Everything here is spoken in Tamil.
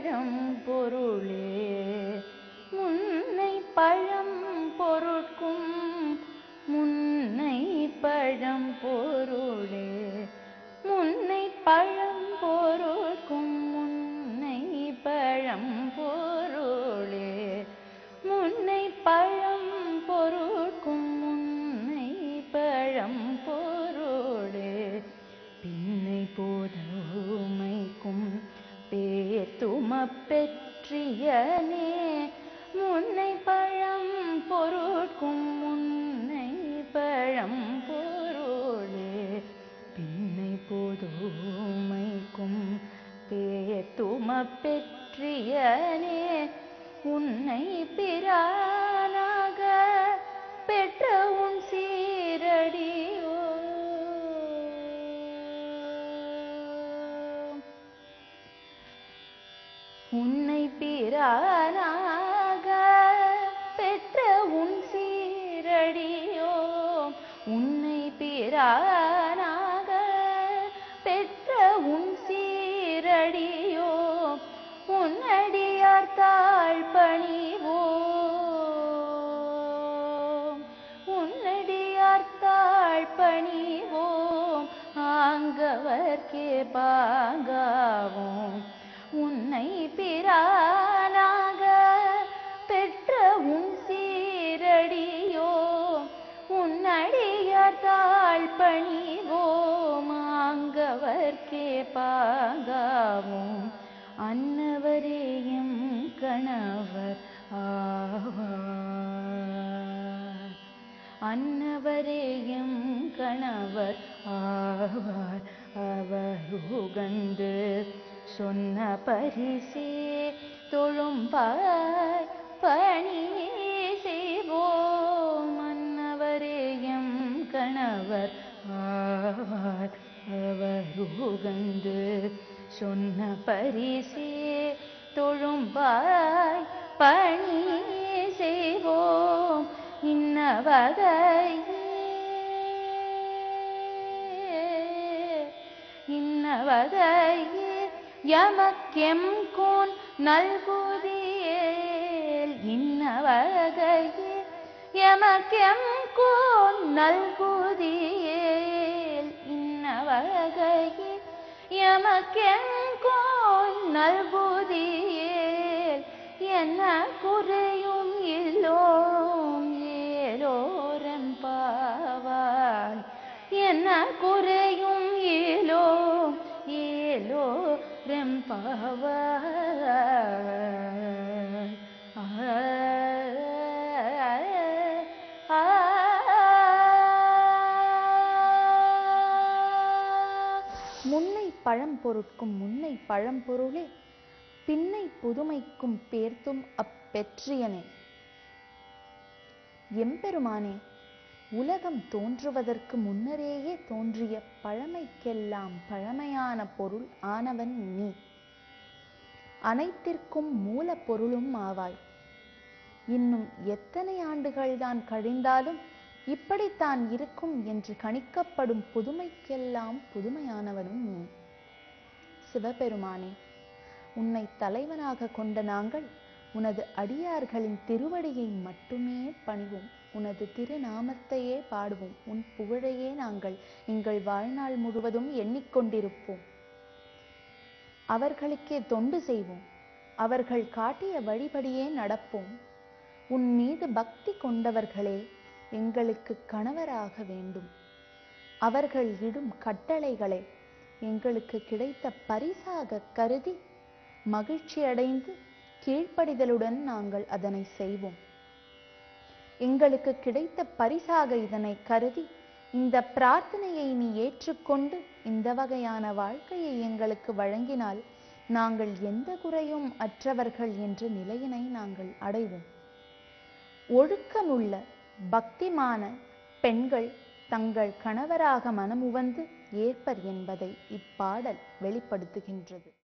பழம் பொருளே முன்னை பழம் பொருட்கும் முன்னை பழம் பொருளே முன்னை பழம் பொருட்கும் முன்னை பழம் பொருளே முன்னை பழம் பொருட்கும் முன்னை பழம் பொருளே பின்னை போதமைக்கும் பேத்தும பெற்றியனே முன்னை பழம் பொருட்கும் முன்னை பழம் பொருளே பின்னை போதோமைக்கும் பேத்தும பெற்றியனே உன்னை பிரானாக பெற்ற உன் சீரடியோ உன்னை பிரானாக பெற்ற உன் சீரடியோ உன்னை பிரானாக பெற்ற உன் சீரடியோ உன்னடியார் தாழ் பணிவோம் உன்னடியார் தாழ் பணிவோம் ஆங்கவர்க்கே பாங்காவோம் உன்னை பிரானாக பெற்ற உன் சீரடியோ உன்னடியார் தாழ் பணிவோம் ஆங்கவர்க்கே பாங்காவோம் அன்னவரேயும் கணவர் ஆவார் அன்னவரேயும் கணவர் ஆவார் அவர் உகந்து சொன்ன பரிசே தொழும்பாய் பணி செய்வோம் அன்னவரேயும் கணவர் ஆவார் அவர் உகந்து சொன்ன பரிசே தொழும்பாய் பணி செய்வோம் இன்ன வகையே இன்ன வகையே எமக்கெம் கோன் நல்குதியேல் இன்ன வகையே எமக்கெம் கோன் நல்குதியேல் இன்ன வகையே எமக்கெம் கோன் நல்குதியேல் என்ன குறையும் இல்லோம் ஏலோரம் பாவாய் என்ன குறையும் ஏலோ ஏலோ ரெம்பாவாய் ஆ, ஆ, முன்னை பழம்பொருட்கும் முன்னை பழம்பொருளே பின்னை புதுமைக்கும் பேர்த்தும் அப்பெற்றியனே எம்பெருமானே உலகம் தோன்றுவதற்கு முன்னரேயே தோன்றிய பழமைக்கெல்லாம் பழமையான பொருள் ஆனவன் நீ அனைத்திற்கும் மூல பொருளும் ஆவாய் இன்னும் எத்தனை ஆண்டுகள்தான் கழிந்தாலும் இப்படித்தான் இருக்கும் என்று கணிக்கப்படும் புதுமைக்கெல்லாம் புதுமையானவனும் நீ சிவபெருமானே உன்னை தலைவனாக கொண்ட நாங்கள் உனது அடியார்களின் திருவடியை மட்டுமே பணிவோம் உனது திருநாமத்தையே பாடுவோம் உன் புகழையே நாங்கள் எங்கள் வாழ்நாள் முழுவதும் எண்ணிக்கொண்டிருப்போம் அவர்களுக்கே தொண்டு செய்வோம் அவர்கள் காட்டிய வழிபடியே நடப்போம் உன் மீது பக்தி கொண்டவர்களே எங்களுக்கு கணவராக வேண்டும் அவர்கள் இடும் கட்டளைகளை எங்களுக்கு கிடைத்த பரிசாக கருதி மகிழ்ச்சியடைந்து கீழ்ப்படிதலுடன் நாங்கள் அதனை செய்வோம் எங்களுக்கு கிடைத்த பரிசாக இதனை கருதி இந்த பிரார்த்தனையை நீ ஏற்றுக்கொண்டு இந்த வகையான வாழ்க்கையை எங்களுக்கு வழங்கினால் நாங்கள் எந்த குறையும் அற்றவர்கள் என்ற நிலையினை நாங்கள் அடைவோம் ஒழுக்கமுள்ள பக்திமான பெண்கள் தங்கள் கணவராக மனமுவந்து ஏற்பர் என்பதை இப்பாடல் வெளிப்படுத்துகின்றது